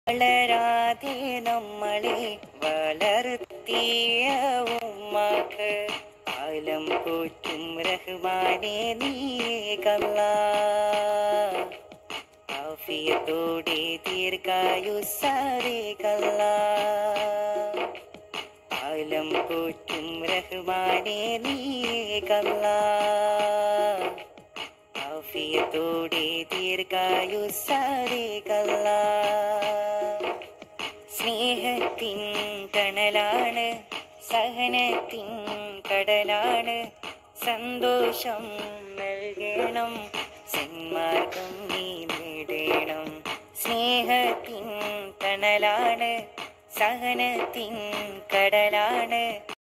വളരാതെ നമ്മളെ വളർത്തിയ ഉമ്മക്ക് കാലം പോറ്റും റഹ്മാനെ നീകല്ല ആഫിയത്തോടെ ദീർഘായുസാരേ കല്ല കാലം പോറ്റും റഹ്മാനെ നീകല്ല ആഫിയത്തോടെ ദീർഘായുസാരേ കല്ല സ്നേഹത്തിൻ കണലാണ് സഹനത്തിൻ കടലാണ് സന്തോഷം നൽകണം സന്മാർഗം നീ നേടണം സ്നേഹത്തിൻ കണലാണ് സഹനത്തിൻ കടലാണ്